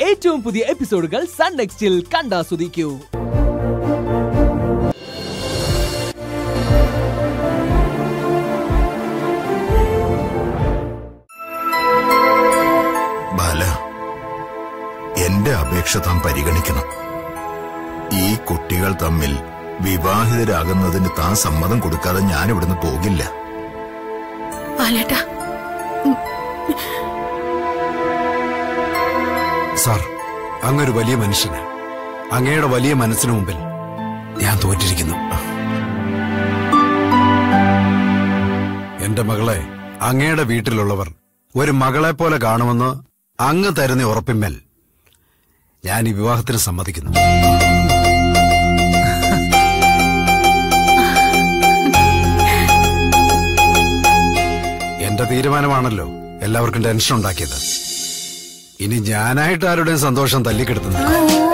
ഏറ്റവും പുതിയ എപ്പിസോഡുകൾ സൺ നെക്സ്റ്റിൽ കണ്ടാസ്വദിക്കൂ ബാല എന്റെ അപേക്ഷ താൻ പരിഗണിക്കണം ഈ കുട്ടികൾ തമ്മിൽ വിവാഹിതരാകുന്നതിന് താൻ സമ്മതം കൊടുക്കാതെ ഞാൻ ഇവിടുന്ന് പോകില്ല ബാലേട്ടാ സാർ അങ്ങൊരു വലിയ മനുഷ്യന് അങ്ങയുടെ വലിയ മനസ്സിന് മുമ്പിൽ ഞാൻ തോറ്റിരിക്കുന്നു എന്റെ മകളെ അങ്ങയുടെ വീട്ടിലുള്ളവർ ഒരു മകളെ പോലെ കാണുമെന്ന് അങ്ങ് തരുന്ന ഉറപ്പിന്മേൽ ഞാൻ ഈ വിവാഹത്തിന് സമ്മതിക്കുന്നു എന്റെ തീരുമാനമാണല്ലോ എല്ലാവർക്കും ടെൻഷൻ ഉണ്ടാക്കിയത് ഇനി ഞാനായിട്ട് ആരുടെയും സന്തോഷം തല്ലിക്കെടുത്തുന്നു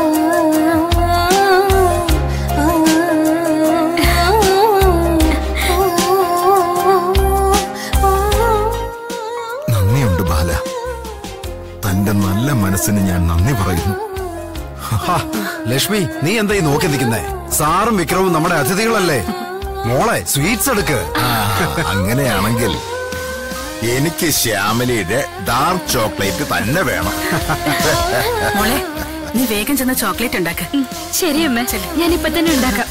നന്ദിയുണ്ട് ബാല തന്റെ നല്ല മനസ്സിന് ഞാൻ നന്ദി പറയുന്നു ഹാ, ലക്ഷ്മി നീ എന്താ ഈ നോക്കി നിൽക്കുന്നേ സാറും വിക്രവും നമ്മുടെ അതിഥികളല്ലേ മോളെ സ്വീറ്റ്സ് എടുക്ക് ആ, അങ്ങനെയാണെങ്കിൽ എനിക്ക് ശ്യാമലിയുടെ ഡാർക്ക് ചോക്ലേറ്റ് തന്നെ വേണം മോളെ നീ വേഗം ചെന്ന് ചോക്ലേറ്റ് ഉണ്ടാക്ക ശരി അമ്മ ഞാൻ ഇപ്പൊ തന്നെ ഉണ്ടാക്കാം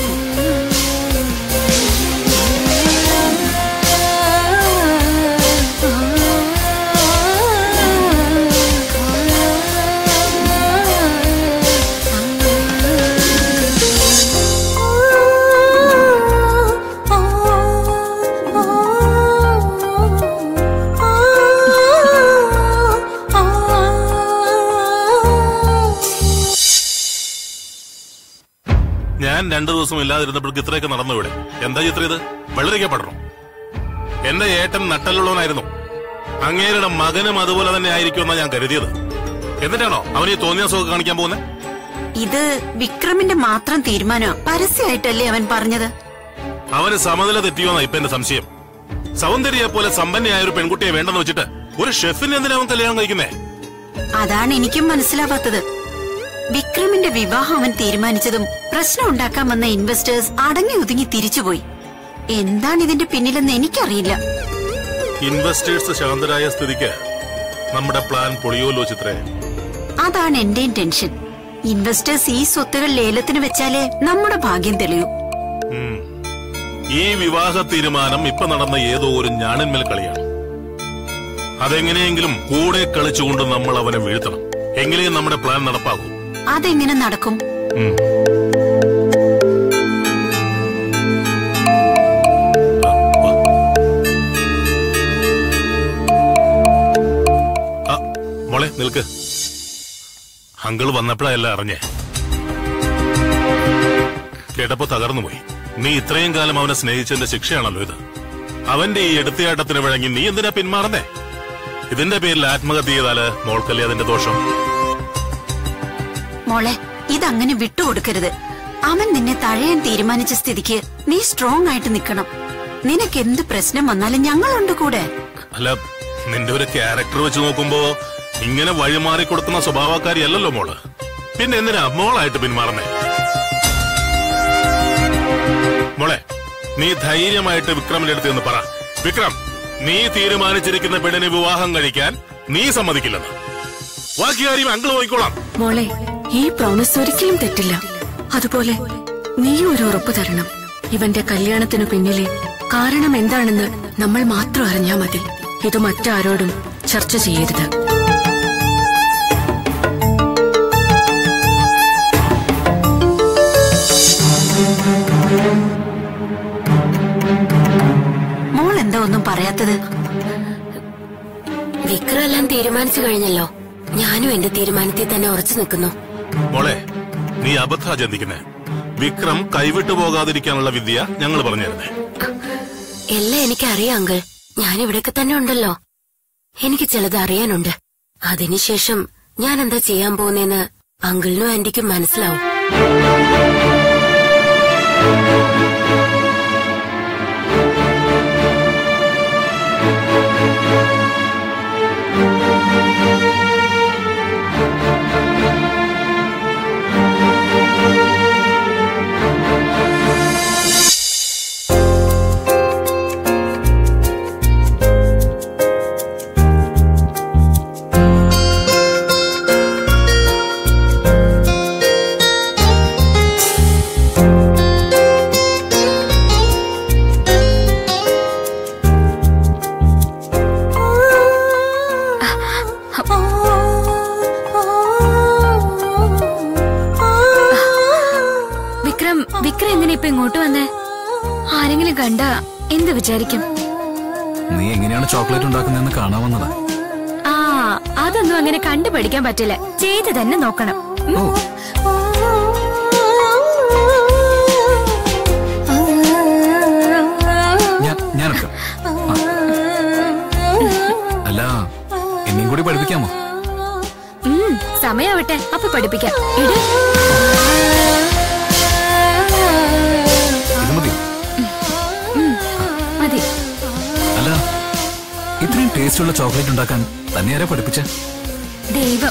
ഞാൻ രണ്ടു ദിവസം ഇല്ലാതിരുന്നപ്പോഴേക്ക് ഇത്രയൊക്കെ നടന്നു ഇവിടെ എന്താ ചിത്ര ഇത് വെള്ളരിക്കപ്പെടണോ എന്റെ ഏട്ടൻ നട്ടലുള്ളവനായിരുന്നു അങ്ങേരുടെ മകനും അതുപോലെ തന്നെ ആയിരിക്കുമെന്നാ ഞാൻ കരുതിയത് എന്നിട്ടാണോ അവന് ഈ തോന്നിയ സുഖം കാണിക്കാൻ പോകുന്നത് ഇത് വിക്രമിന്റെ മാത്രം തീരുമാനമാ പരസ്യമായിട്ടല്ലേ അവൻ പറഞ്ഞത് അവന് സമനില തെറ്റിയോന്നാ ഇപ്പൊ എന്റെ സംശയം സൗന്ദര്യയെ പോലെ സമ്പന്നയായ ഒരു പെൺകുട്ടിയെ വേണ്ടെന്ന് വെച്ചിട്ട് ഒരു ഷെഫിന് എന്തിനാ അവൻ കല്യാണം കഴിക്കുന്നേ അതാണ് എനിക്കും മനസ്സിലാവാത്തത് വിക്രമിന്റെ വിവാഹം അവൻ തീരുമാനിച്ചതും പ്രശ്നം ഉണ്ടാക്കാൻ വന്ന ഇൻവെസ്റ്റേഴ്സ് അടങ്ങി ഒതുങ്ങി തിരിച്ചുപോയി എന്താണ് ഇതിന്റെ പിന്നിലെന്ന് എനിക്കറിയില്ല ഇൻവെസ്റ്റേഴ്സ് ശാന്തരായ സ്ഥിതിക്ക് നമ്മുടെ പ്ലാൻ പൊളിയോല്ലോ ചിത്രേ അതാണ് എന്റെയും ടെൻഷൻ ഇൻവെസ്റ്റേഴ്സ് ഈ സ്വത്തുകൾ ലേലത്തിന് വെച്ചാലേ നമ്മുടെ ഭാഗ്യം തെളിയൂ ഉം. ഈ വിവാഹ തീരുമാനം ഇപ്പൊ നടന്ന ഏതോ ഒരു ഞാണിന്മേൽ കളിയാണ് അതെങ്ങനെയെങ്കിലും കൂടെ കളിച്ചുകൊണ്ട് നമ്മൾ അവനെ വീഴ്ത്തണം എങ്കിലേ നമ്മുടെ പ്ലാൻ നടപ്പാകൂ അതെങ്ങനെ നടക്കും ഉം. ആ, വാ. ആ, മോളെ നിൽക്ക് അങ്കിൾ വന്നപ്പോഴല്ല അറിഞ്ഞേ കേട്ടപ്പോ തകർന്നുപോയി നീ ഇത്രയും കാലം അവനെ സ്നേഹിച്ചതിന്റെ ശിക്ഷയാണല്ലോ ഇത് അവന്റെ ഈ എടുത്തിയാട്ടത്തിന് വഴങ്ങി നീ എന്തിനാ പിന്മാറുന്നേ ഇതിന്റെ പേരിൽ ആത്മഹത്യ ചെയ്താല് മോൾക്കല്ലേ അതിന്റെ ദോഷം മോളെ ഇതങ്ങനെ വിട്ടുകൊടുക്കരുത് അവൻ നിന്നെ തഴയാൻ തീരുമാനിച്ച സ്ഥിതിക്ക് നീ സ്ട്രോങ് ആയിട്ട് നിൽക്കണം നിനക്ക് എന്ത് പ്രശ്നം വന്നാലും ഞങ്ങളുണ്ട് കൂടെ അല്ല നിന്റെ ഒരു ക്യാരക്ടർ വെച്ച് നോക്കുമ്പോ ഇങ്ങനെ വഴിമാറി കൊടുക്കുന്ന സ്വഭാവക്കാരിയല്ലല്ലോ മോള് പിന്നെ എന്തിനാ മോളായിട്ട് പിന്മാറുന്നേ മോളെ നീ ധൈര്യമായിട്ട് വിക്രമിന്റെ അടുത്ത് നിന്ന് പറ വിക്രം നീ തീരുമാനിച്ചിരിക്കുന്ന പെണ്ണിനെ വിവാഹം കഴിക്കാൻ നീ സമ്മതിക്കില്ലെന്ന് ബാക്കി കാര്യം അങ്കിൾ പോയിക്കോളാം മോളെ ഈ പ്രോമിസ് ഒരിക്കലും തെറ്റില്ല അതുപോലെ നീ ഒരു ഉറപ്പ് തരണം ഇവന്റെ കല്യാണത്തിനു പിന്നിലെ കാരണം എന്താണെന്ന് നമ്മൾ മാത്രം അറിഞ്ഞാ മതി ഇത് മറ്റാരോടും ചർച്ച ചെയ്യരുത് മോൾ എന്താ ഒന്നും പറയാത്തത് വിക്രം എല്ലാം തീരുമാനിച്ചു കഴിഞ്ഞല്ലോ ഞാനും എന്റെ തീരുമാനത്തിൽ തന്നെ ഉറച്ചു നിൽക്കുന്നു മോളെ നീ അബദ്ധാ ചിന്തിക്കുന്നേ വിക്രം കൈവിട്ടു പോകാതിരിക്കാനുള്ള വിദ്യ ഞങ്ങൾ പറഞ്ഞിരുന്നേ എല്ലാം എനിക്കറിയാം അങ്കിൾ ഞാൻ ഇവിടെയൊക്കെ തന്നെ ഉണ്ടല്ലോ എനിക്ക് ചിലത് അറിയാനുണ്ട് അതിനുശേഷം ഞാൻ എന്താ ചെയ്യാൻ പോകുന്നേന്ന് അങ്കിളിനും ആന്റിക്കും മനസ്സിലാവും ഇപ്പൊ ഇങ്ങോട്ട് വന്നേ ആരെങ്കിലും കണ്ട എന്ത് വിചാരിക്കും നീ എങ്ങനെയാണ് ചോക്ലേറ്റ് ഉണ്ടാക്കുന്നതെന്ന് കാണാൻ വന്നതാ ആ അതൊന്നും അങ്ങനെ കണ്ടുപഠിക്കാൻ പറ്റില്ല ചെയ്ത് തന്നെ നോക്കണം ഉം. ഞാൻ ഞാനൊക്കെ അല്ല എന്നെയും കൂടി പഠിപ്പിക്കാമോ ഉം, സമയാവട്ടെ അപ്പൊ പഠിപ്പിക്കാം ഇട് ഇത് മതി മതി അല്ല ഇത്രയും ടേസ്റ്റ് ഉള്ള ചോക്ലേറ്റ് ഉണ്ടാക്കാൻ തന്നെ ആരാ പഠിപ്പിച്ച ദൈവം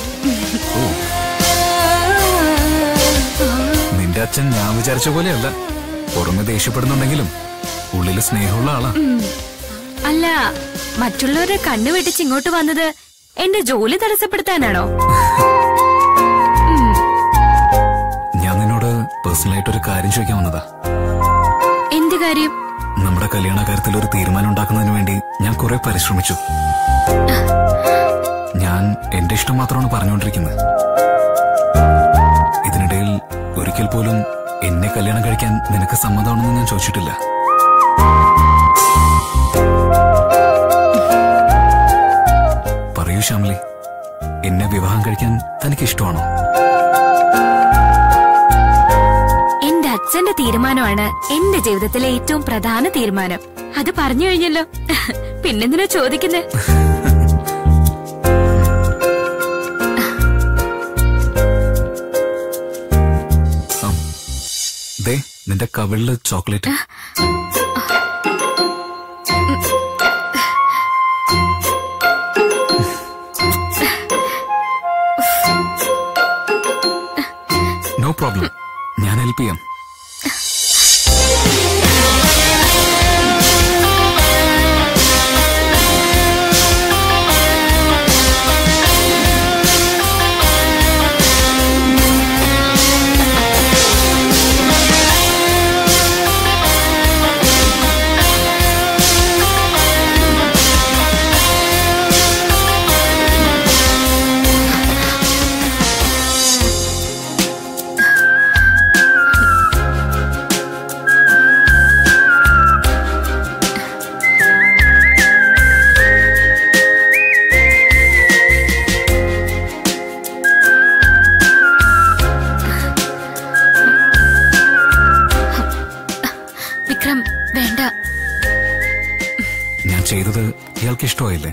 നിന്റെ അച്ഛൻ ഞാൻ വിചാരിച്ച പോലെയല്ല പുറമെ ദേഷ്യപ്പെടുന്നുണ്ടെങ്കിലും ഉള്ളില് സ്നേഹമുള്ള ആളാ അല്ല മറ്റുള്ളവരുടെ കണ്ണു വെട്ടിച്ച് ഇങ്ങോട്ട് വന്നത് എന്റെ ജോലി തടസ്സപ്പെടുത്താനാണോ ഞാൻ നിന്നോട് പേഴ്സണലായിട്ട് ഒരു കാര്യം ചോദിക്കാൻ വന്നതാ എന്ത് കാര്യം നമ്മുടെ കല്യാണ കാര്യത്തിൽ ഒരു തീരുമാനം ഉണ്ടാക്കുന്നതിന് വേണ്ടി ഞാൻ കുറെ പരിശ്രമിച്ചു ഞാൻ എന്റെ ഇഷ്ടം മാത്രമാണ് പറഞ്ഞുകൊണ്ടിരിക്കുന്നത് ഇതിനിടയിൽ ഒരിക്കൽ പോലും എന്നെ കല്യാണം കഴിക്കാൻ നിനക്ക് സമ്മതമാണെന്ന് ഞാൻ ചോദിച്ചിട്ടില്ല പറയൂ ശ്യാമലി എന്നെ വിവാഹം കഴിക്കാൻ തനിക്ക് ഇഷ്ടമാണോ എന്റെ അച്ഛന്റെ തീരുമാനമാണ് എന്റെ ജീവിതത്തിലെ ഏറ്റവും പ്രധാന തീരുമാനം അത് പറഞ്ഞു കഴിഞ്ഞല്ലോ പിന്നെന്തിനാ ചോദിക്കുന്നേ ആ. ദേ നിന്റെ കവിളില് ചോക്ലേറ്റ് നോ പ്രോബ്ലം ഞാൻ ഹെൽപ്പ് ചെയ്യാം വിക്രം വേണ്ട ഞാൻ ചെയ്തത് ഇയാൾക്ക് ഇഷ്ടമായില്ലേ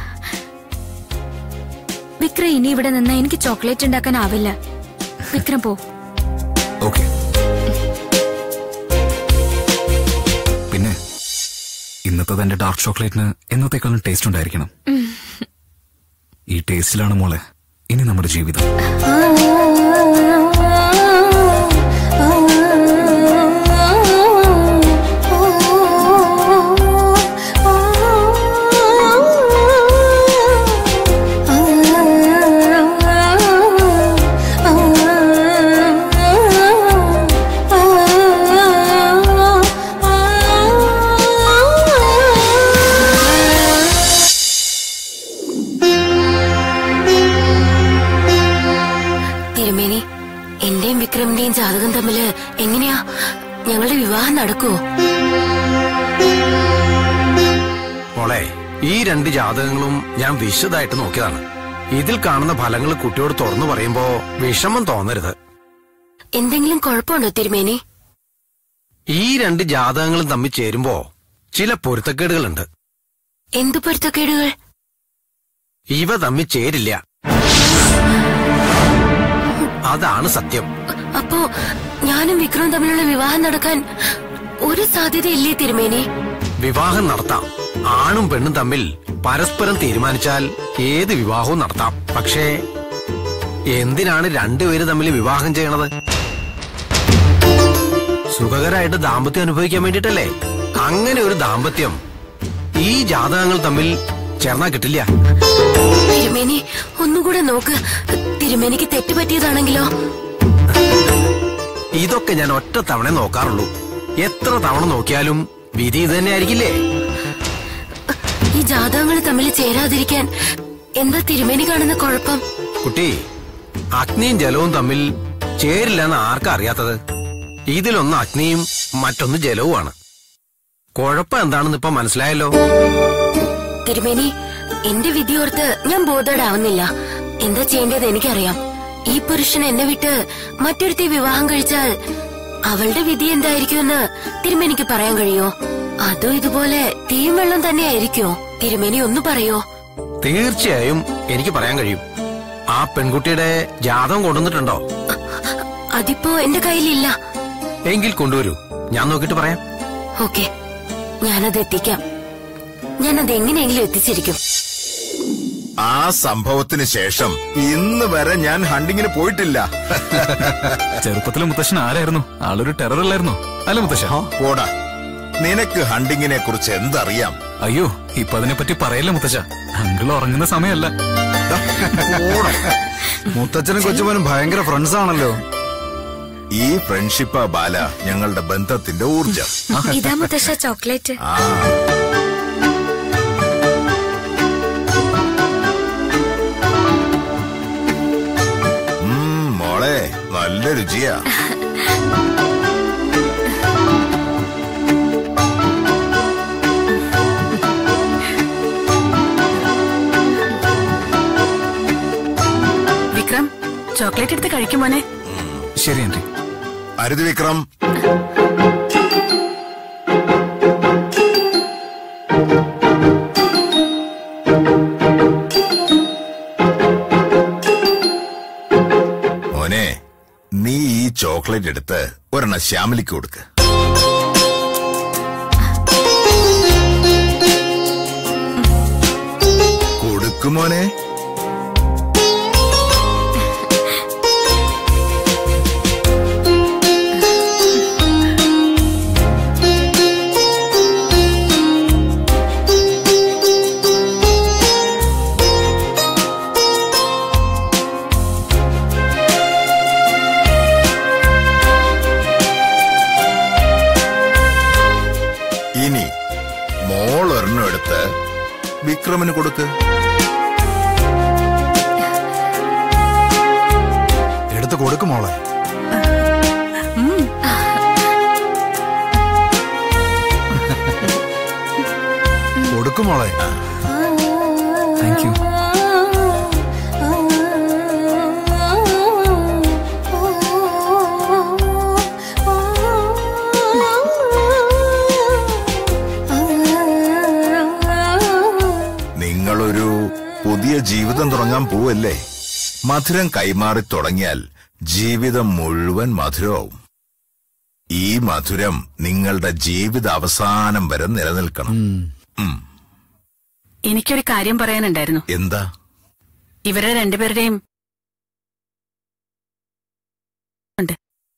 വിക്രം ഇനി ഇവിടെ നിന്ന് എനിക്ക് ചോക്ലേറ്റ് ഉണ്ടാക്കാനാവില്ല വിക്രം പോ ഓക്കെ പിന്നെ ഇന്നത്തെ തന്റെ ഡാർക്ക് ചോക്ലേറ്റിന് എന്നത്തേക്കാളും ടേസ്റ്റ് ഉണ്ടായിരിക്കണം ഈ ടേസ്റ്റിലാണ് മോളെ ഇനി നമ്മുടെ ജീവിതം തിരുമേനി എന്റെയും വിക്രമിന്റെയും ജാതകം തമ്മില് എങ്ങനെയാ ഞങ്ങളുടെ വിവാഹം നടക്കുവോ മോളെ ഈ രണ്ട് ജാതകങ്ങളും ഞാൻ വിശദമായിട്ട് നോക്കിയതാണ് ഇതിൽ കാണുന്ന ഫലങ്ങൾ കുട്ടിയോട് തുറന്നു പറയുമ്പോ വിഷമം തോന്നരുത് എന്തെങ്കിലും കുഴപ്പമുണ്ടോ തിരുമേനി ഈ രണ്ട് ജാതകങ്ങളും തമ്മിൽ ചേരുമ്പോ ചില പൊരുത്തക്കേടുകളുണ്ട് എന്തു പൊരുത്തക്കേടുകൾ ഇവ തമ്മിൽ ചേരില്ല അതാണ് സത്യം അപ്പോ ഞാനും വിക്രവും തമ്മിലുള്ള വിവാഹം നടക്കാൻ ഒരു സാധ്യതയില്ലേ തിരുമേനി വിവാഹം നടത്താം ആണും പെണ്ണും തമ്മിൽ പരസ്പരം തീരുമാനിച്ചാൽ ഏത് വിവാഹവും നടത്താം പക്ഷേ എന്തിനാണ് രണ്ടുപേര് തമ്മിൽ വിവാഹം ചെയ്യണത് സുഖകരമായിട്ട് ദാമ്പത്യം അനുഭവിക്കാൻ വേണ്ടിട്ടല്ലേ അങ്ങനെ ഒരു ദാമ്പത്യം ഈ ജാതകങ്ങൾ തമ്മിൽ ചേർന്നാ കിട്ടില്ല തിരുമേനി ഒന്നുകൂടെ നോക്ക് തിരുമേനിക്ക് തെറ്റുപറ്റിയതാണെങ്കിലോ ഇതൊക്കെ ഞാൻ ഒറ്റ തവണ നോക്കാറുള്ളൂ എത്ര തവണ നോക്കിയാലും വിധി ഇത് തന്നെ ആയിരിക്കില്ലേ ഈ ജാതകങ്ങൾ തമ്മിൽ ചേരാതിരിക്കാൻ എന്താ തിരുമേനി കാണുന്ന കുഴപ്പം കുട്ടി അഗ്നിയും ജലവും തമ്മിൽ ചേരില്ലെന്ന് ആർക്കാ അറിയാത്തത് ഇതിലൊന്ന് അഗ്നിയും മറ്റൊന്ന് ജലവുമാണ് കുഴപ്പം എന്താണെന്ന് ഇപ്പൊ മനസ്സിലായല്ലോ തിരുമേനി എന്റെ വിധിയോർത്ത് ഞാൻ ബോധേടാവുന്നില്ല എന്താ ചെയ്യേണ്ടത് എനിക്കറിയാം ഈ പുരുഷൻ എന്നെ വിട്ട് മറ്റൊരുത്തി വിവാഹം കഴിച്ചാൽ അവളുടെ വിധി എന്തായിരിക്കുമെന്ന് തിരുമേനിക്ക് പറയാൻ കഴിയോ അതോ ഇതുപോലെ തീയും വെള്ളം തന്നെ ആയിരിക്കോ തിരുമേനി ഒന്ന് പറയോ തീർച്ചയായും എനിക്ക് പറയാൻ കഴിയും ആ പെൺകുട്ടിയുടെ ജാതകം കൊണ്ടുവന്നിട്ടുണ്ടോ അതിപ്പോ എന്റെ കയ്യിലില്ല എങ്കിൽ കൊണ്ടുവരൂ ഞാൻ നോക്കിയിട്ട് പറയാം ഓക്കെ ഞാനത് എത്തിക്കാം ഞാനത് എങ്ങനെയെങ്കിലും എത്തിച്ചിരിക്കും ആ സംഭവത്തിന് ശേഷം ഇന്ന് വരെ ഞാൻ ഹണ്ടിങ്ങിന് പോയിട്ടില്ല ചെറുപ്പത്തിലെ മുത്തശ്ശൻ ആരായിരുന്നു ആളൊരു ടെററല്ലായിരുന്നു അല്ല മുത്തശ്ശ പോടാ നിനക്ക് ഹണ്ടിങ്ങിനെ കുറിച്ച് എന്തറിയാം അയ്യോ ഇപ്പൊ അതിനെപ്പറ്റി പറയല്ല മുത്തശ്ശ അങ്കിൾ ഉറങ്ങുന്ന സമയമല്ല മുത്തച്ഛനും കൊച്ചുമോനും ഭയങ്കര ഫ്രണ്ട്സ് ആണല്ലോ ഈ ഫ്രണ്ട്ഷിപ്പാ ബാല ഞങ്ങളുടെ ബന്ധത്തിന്റെ ഊർജം ഇതാ മുത്തശ്ശ ചോക്ലേറ്റ് ആ ഉം, മോളെ നല്ല രുചിയാ വിക്രം ചോക്ലേറ്റ് എടുത്ത് കഴിക്കും മോനെ ശരി ആന്റി അരുത് വിക്രം മോനെ നീ ഈ ചോക്ലേറ്റ് എടുത്ത് ഒരെണ്ണം ശ്യാമലിക്ക് കൊടുക്ക് കൊടുക്കും മോനെ ഇനി മോൾ ഒരെണ്ണം എടുത്ത് വിക്രമിന് കൊടുക്ക് എടുത്ത് കൊടുക്കും മോളെ കൊടുക്കും മോളെ താങ്ക് യു നിങ്ങളൊരു പുതിയ ജീവിതം തുടങ്ങാൻ പോവല്ലേ മധുരം കൈമാറി തുടങ്ങിയാൽ ജീവിതം മുഴുവൻ മധുരമാവും ഈ മധുരം നിങ്ങളുടെ ജീവിത അവസാനം വരെ നിലനിൽക്കണം ഉം. എനിക്കൊരു കാര്യം പറയാനുണ്ടായിരുന്നു എന്താ ഇവരെ രണ്ടുപേരുടെയും ഉണ്ട്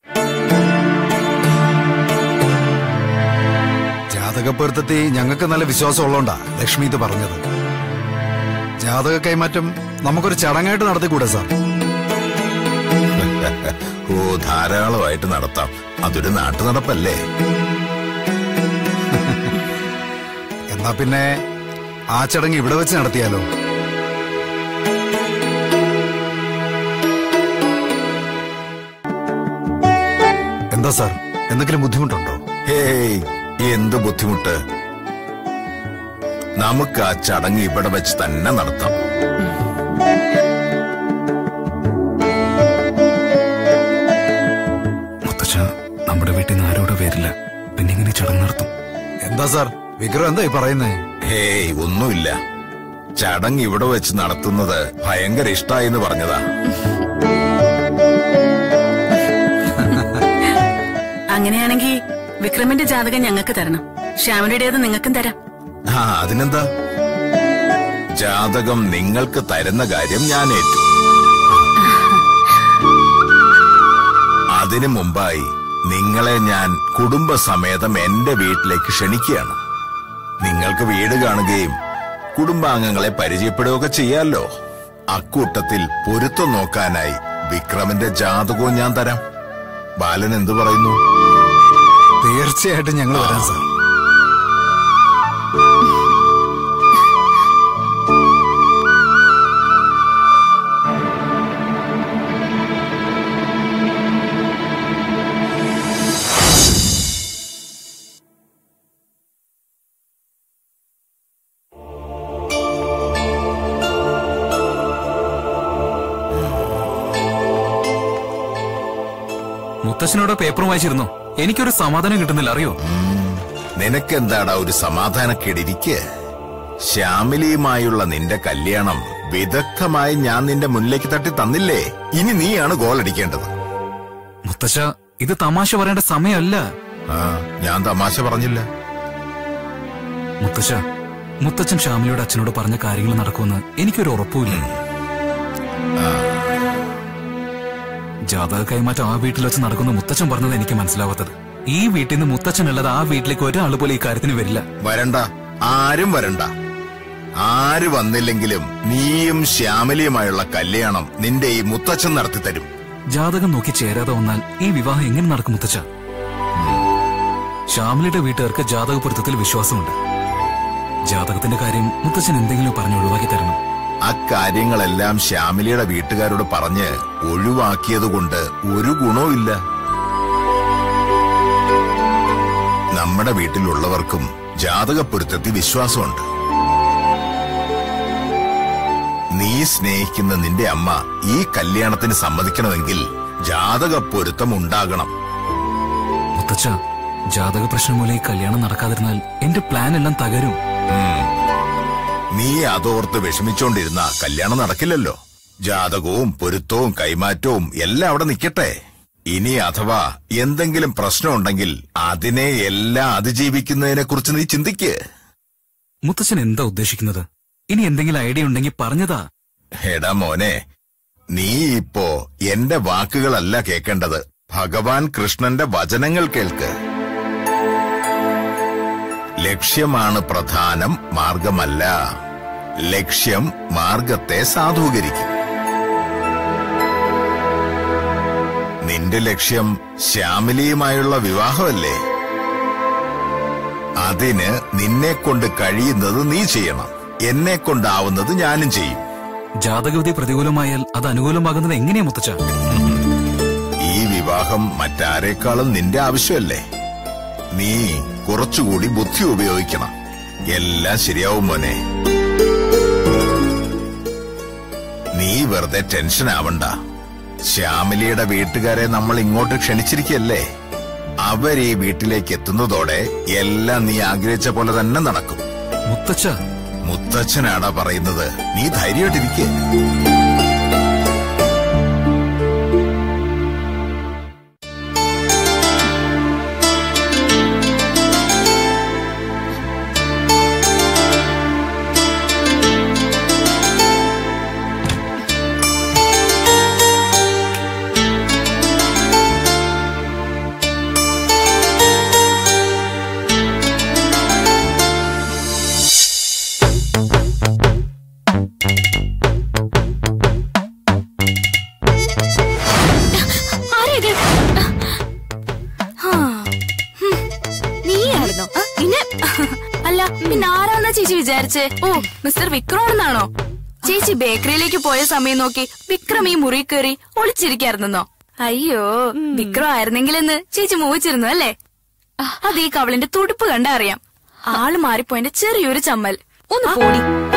ജാതകപ്പൊരുത്തത്തിൽ ഞങ്ങൾക്ക് നല്ല വിശ്വാസം ഉള്ളോണ്ടാ ലക്ഷ്മി ഇത് പറഞ്ഞത് ജാതക കൈമാറ്റം നമുക്കൊരു ചടങ്ങായിട്ട് നടത്തിക്കൂടെ സാർ ഓ ധാരാളമായിട്ട് നടത്താം അതൊരു നാട്ടു നടപ്പല്ലേ എന്നാ പിന്നെ ആ ചടങ്ങ് ഇവിടെ വെച്ച് നടത്തിയാലോ എന്താ സാർ എന്തെങ്കിലും ബുദ്ധിമുട്ടുണ്ടോ ഹേയ് എന്ത് ബുദ്ധിമുട്ട് നമുക്ക് ആ ചടങ്ങ് ഇവിടെ വെച്ച് തന്നെ നടത്താം മുത്തശ്ശ നമ്മുടെ വീട്ടിൽ നിന്ന് ആരോടെ വരില്ല പിന്നെ ഇങ്ങനെ ചടങ്ങ് നടത്തും എന്താ സാർ വിക്രം എന്താ ഈ പറയുന്നേ ഹേയ് ഒന്നുമില്ല ചടങ്ങ് ഇവിടെ വെച്ച് നടത്തുന്നത് ഭയങ്കര ഇഷ്ടായി എന്ന് പറഞ്ഞതാ അങ്ങനെയാണെങ്കിൽ വിക്രമിന്റെ ജാതകം ഞങ്ങൾക്ക് തരണം ശ്യാമിനുടേത് നിങ്ങൾക്കും തരാം ആ അതിനെന്താ ജാതകം നിങ്ങൾക്ക് തരുന്ന കാര്യം ഞാൻ ഏറ്റു അതിനു മുമ്പായി നിങ്ങളെ ഞാൻ കുടുംബസമേതം എന്റെ വീട്ടിലേക്ക് ക്ഷണിക്കുകയാണ് നിങ്ങൾക്ക് വീട് കാണുകയും കുടുംബാംഗങ്ങളെ പരിചയപ്പെടുകയൊക്കെ ചെയ്യാമല്ലോ അക്കൂട്ടത്തിൽ പൊരുത്തം നോക്കാനായി വിക്രമിന്റെ ജാതകവും ഞാൻ തരാം ബാലൻ എന്തു പറയുന്നു തീർച്ചയായിട്ടും ഞങ്ങൾ വരാം സാർ മുത്തച്ഛനോട് പേപ്പറും വായിച്ചിരുന്നു എനിക്കൊരു സമാധാനം കിട്ടുന്നില്ല അറിയോ നിനക്കെന്താടാ ഒരു സമാധാനക്കേടിരിക്ക് ശ്യാമിലിയുമായുള്ള നിന്റെ കല്യാണം വിദഗ്ധമായി ഞാൻ നിന്റെ മുന്നിലേക്ക് തട്ടി തന്നില്ലേ ഇനി നീയാണ് ഗോൾ അടിക്കേണ്ടത് മുത്തച്ഛ ഇത് തമാശ പറയേണ്ട സമയമല്ല ആ ഞാൻ തമാശ പറഞ്ഞില്ല മുത്തച്ഛ മുത്തച്ഛൻ ശ്യാമിലിയുടെ അച്ഛനോട് പറഞ്ഞ കാര്യങ്ങൾ നടക്കുമെന്ന് എനിക്കൊരു ഉറപ്പുമില്ല ജാതക കൈമാറ്റം ആ വീട്ടിൽ വെച്ച് നടക്കുന്ന മുത്തച്ഛൻ പറഞ്ഞത് എനിക്ക് മനസ്സിലാവാത്തത് ഈ വീട്ടിൽ നിന്ന് മുത്തച്ഛനല്ലാതെ ആ വീട്ടിലേക്ക് ഒരാൾ പോലും ഈ കാര്യത്തിന് വരില്ല വരണ്ട ആരും വരണ്ട ആര് വന്നില്ലെങ്കിലും നീയും ശ്യാമലിയുമായുള്ള കല്യാണം നിന്റെ ഈ മുത്തച്ഛൻ നടത്തി തരും ജാതകം നോക്കി ചേരാതെ വന്നാൽ ഈ വിവാഹം എങ്ങനെ നടക്കും മുത്തച്ഛ ശ്യാമിലിയുടെ വീട്ടുകാർക്ക് ജാതക പൊരുത്തത്തിൽ വിശ്വാസമുണ്ട് ജാതകത്തിന്റെ കാര്യം മുത്തച്ഛൻ എന്തെങ്കിലും പറഞ്ഞ് ഒഴിവാക്കി തരണം അക്കാര്യങ്ങളെല്ലാം ശ്യാമിലിയുടെ വീട്ടുകാരോട് പറഞ്ഞ് ഒഴിവാക്കിയതുകൊണ്ട് ഒരു ഗുണവുമില്ല നമ്മുടെ വീട്ടിലുള്ളവർക്കും ജാതകപ്പൊരുത്തത്തിൽ വിശ്വാസമുണ്ട് നീ സ്നേഹിക്കുന്ന നിന്റെ അമ്മ ഈ കല്യാണത്തിന് സമ്മതിക്കണമെങ്കിൽ ജാതകപ്പൊരുത്തം ഉണ്ടാകണം മുത്തച്ഛ ജാതക പ്രശ്നം മൂലം ഈ കല്യാണം നടക്കാതിരുന്നാൽ എന്റെ പ്ലാൻ എല്ലാം തകരും നീ അതോർത്ത് വിഷമിച്ചോണ്ടിരുന്ന കല്യാണം നടക്കില്ലല്ലോ ജാതകവും പൊരുത്തവും കൈമാറ്റവും എല്ലാം അവിടെ നിൽക്കട്ടെ ഇനി അഥവാ എന്തെങ്കിലും പ്രശ്നമുണ്ടെങ്കിൽ അതിനെ എല്ലാം അതിജീവിക്കുന്നതിനെ കുറിച്ച് നീ ചിന്തിക്ക് മുത്തച്ഛൻ എന്താ ഉദ്ദേശിക്കുന്നത് ഇനി എന്തെങ്കിലും ഐഡിയ ഉണ്ടെങ്കിൽ പറഞ്ഞതാ എടാ മോനെ നീ ഇപ്പോ എന്റെ വാക്കുകളല്ല കേൾക്കേണ്ടത് ഭഗവാൻ കൃഷ്ണന്റെ വചനങ്ങൾ കേൾക്ക് ലക്ഷ്യമാണ് പ്രധാനം മാർഗമല്ല ലക്ഷ്യം മാർഗത്തെ സാധൂകരിക്കും നിന്റെ ലക്ഷ്യം ശ്യാമിലിയുമായുള്ള വിവാഹമല്ലേ അതിന് നിന്നെ കൊണ്ട് കഴിയുന്നത് നീ ചെയ്യണം എന്നെ കൊണ്ടാവുന്നത് ഞാനും ചെയ്യും ജാതകവിധി പ്രതികൂലമായാൽ അത് അനുകൂലമാകുന്നത് എങ്ങനെയാ മുത്തച്ഛ ഈ വിവാഹം മറ്റാരേക്കാളും നിന്റെ ആവശ്യമല്ലേ നീ കുറച്ചുകൂടി ബുദ്ധി ഉപയോഗിക്കണം എല്ലാം ശരിയാവും മോനെ നീ വെറുതെ ടെൻഷൻ ആവണ്ട ശ്യാമിലിയുടെ വീട്ടുകാരെ നമ്മൾ ഇങ്ങോട്ട് ക്ഷണിച്ചിരിക്കല്ലേ അവർ ഈ വീട്ടിലേക്ക് എത്തുന്നതോടെ എല്ലാം നീ ആഗ്രഹിച്ച പോലെ തന്നെ നടക്കും മുത്തച്ഛ മുത്തച്ഛനാടാ പറയുന്നത് നീ ധൈര്യമായിട്ടിരിക്കേ ആരേത് നീയായിരുന്നോ പിന്നെ അല്ല പിന്നെ ആരാന്നാ ചേച്ചി വിചാരിച്ചേ ഓ മിസ്റ്റർ വിക്രം എന്നാണോ ചേച്ചി ബേക്കറിയിലേക്ക് പോയ സമയം നോക്കി വിക്രം ഈ മുറി കയറി ഒളിച്ചിരിക്കായിരുന്നോ അയ്യോ വിക്രം ആയിരുന്നെങ്കിലെന്ന് ചേച്ചി മോഹിച്ചിരുന്നു അല്ലേ അത് ഈ കവളിന്റെ തുടുപ്പ് കണ്ടാ അറിയാം ആള് മാറിപ്പോയന്റെ ചെറിയൊരു ചമ്മൽ ഒന്ന് പോടി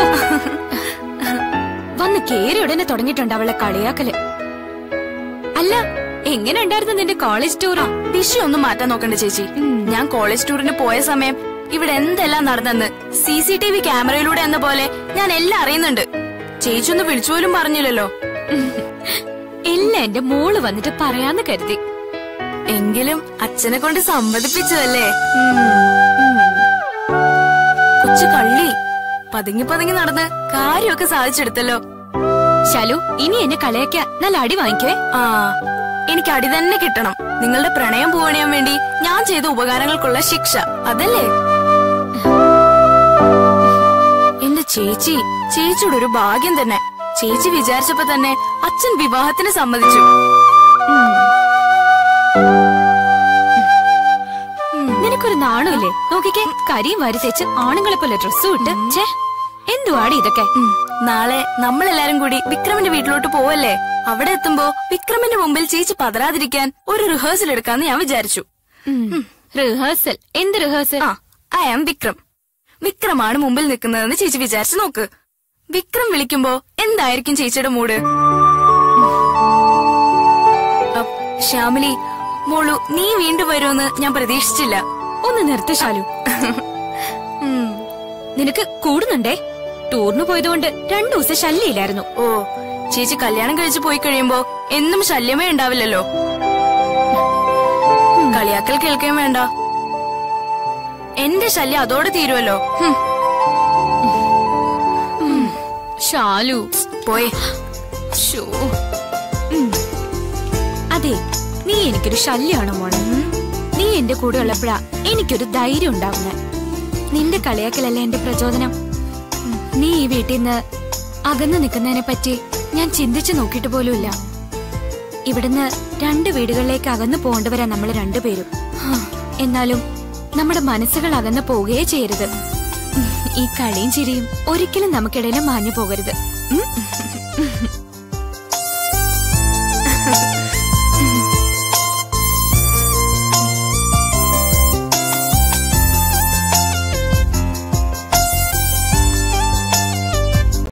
വന്ന് കേറി ഉടനെ തുടങ്ങിയിട്ടുണ്ട് അവളെ കളിയാക്കല് അല്ല എങ്ങനെ ഉണ്ടായിരുന്നു നിന്റെ കോളേജ് ടൂർ വിഷയൊന്നും മാറ്റാൻ നോക്കണ്ട ചേച്ചി ഞാൻ കോളേജ് ടൂറിന് പോയ സമയം ഇവിടെ എന്തെല്ലാം നടന്നെന്ന് സി സി ടി വി ക്യാമറയിലൂടെ എന്ന പോലെ ഞാൻ എല്ലാം അറിയുന്നുണ്ട് ചേച്ചി ഒന്ന് വിളിച്ചു പോലും പറഞ്ഞില്ലല്ലോ എല്ലാം എന്റെ മോള് വന്നിട്ട് പറയാന്ന് കരുതി എങ്കിലും അച്ഛനെ കൊണ്ട് സമ്മതിപ്പിച്ചതല്ലേ കൊച്ചു കള്ളി പതുങ്ങി പതുങ്ങി നടന്ന് കാര്യമൊക്കെ സാധിച്ചെടുത്തല്ലോ ശാലു ഇനി എന്നെ കളയാക്ക നല്ല അടി വാങ്ങിക്കേ ആ എനിക്ക് അടി തന്നെ കിട്ടണം നിങ്ങളുടെ പ്രണയം പൂവണിയാൻ വേണ്ടി ഞാൻ ചെയ്ത ഉപകാരങ്ങൾക്കുള്ള ശിക്ഷ അതല്ലേ എന്റെ ചേച്ചി ചേച്ചിയുടെ ഒരു ഭാഗ്യം തന്നെ ചേച്ചി വിചാരിച്ചപ്പോ തന്നെ അച്ഛൻ വിവാഹത്തിന് സമ്മതിച്ചു നിനക്കൊരു നാണമില്ലേ നോക്കിക്കേ കരിയും വാരി തേച്ച് ആണുങ്ങളെ പോലെ ഡ്രസ്സും ഇട്ട് ഛേ എന്തുവാടി ഇതൊക്കെ ഉം. നാളെ നമ്മളെല്ലാരും കൂടി വിക്രമിന്റെ വീട്ടിലോട്ട് പോവല്ലേ അവിടെ എത്തുമ്പോ വിക്രമിന്റെ മുമ്പിൽ ചേച്ചി പതരാതിരിക്കാൻ ഒരു റിഹേഴ്സൽ എടുക്കാന്ന് ഞാൻ വിചാരിച്ചു റിഹേഴ്സൽ എന്ത് റിഹേഴ്സൽ ആ ഐ ആം വിക്രം വിക്രമാണ് മുമ്പിൽ നിൽക്കുന്നതെന്ന് ചേച്ചി വിചാരിച്ചു നോക്ക് വിക്രം വിളിക്കുമ്പോ എന്തായിരിക്കും ചേച്ചിയുടെ മൂഡ് അപ്പ് ശ്യാമിലി മോളു നീ വീണ്ടും വരുമെന്ന് ഞാൻ പ്രതീക്ഷിച്ചില്ല ഒന്ന് നിർത്ത ശാലു ഉം, നിനക്ക് കൂടുന്നുണ്ടേ ടൂറിന് പോയതുകൊണ്ട് രണ്ടു ദിവസം ശല്യയില്ലായിരുന്നു ഓ ചേച്ചി കല്യാണം കഴിച്ച് പോയി കഴിയുമ്പോ എന്നും ശല്യമേ ഉണ്ടാവില്ലല്ലോ കളിയാക്കൽ കേൾക്കുകയും വേണ്ട എന്റെ ശല്യം അതോടെ തീരുമല്ലോ ഹും. ശാലു പോയെ ശോ. ഉം. അതെ നീ എനിക്കൊരു ശല്യമാണോ മോളെ ഉം? നീ എന്റെ കൂടെ ഉള്ളപ്പോഴാ എനിക്കൊരു ധൈര്യം ഉണ്ടാവുന്നത് നിന്റെ കളിയാക്കലല്ല എന്റെ പ്രചോദനം ഉം. നീ ഈ വീട്ടിൽ നിന്ന് അകന്നു നിൽക്കുന്നതിനെ പറ്റി ഞാൻ ചിന്തിച്ചു നോക്കിയിട്ട് പോലുമില്ല ഇവിടുന്ന് രണ്ട് വീടുകളിലേക്ക് അകന്നു പോകേണ്ടവരാ നമ്മൾ രണ്ടുപേരും ഹാ. എന്നാലും നമ്മുടെ മനസ്സുകൾ അകന്നു പോവുകയേ ചെയ്യരുത് ഉം. ഈ കളിയും ചിരിയും ഒരിക്കലും നമുക്കിടയിൽ മാഞ്ഞു പോകരുത് ഉം.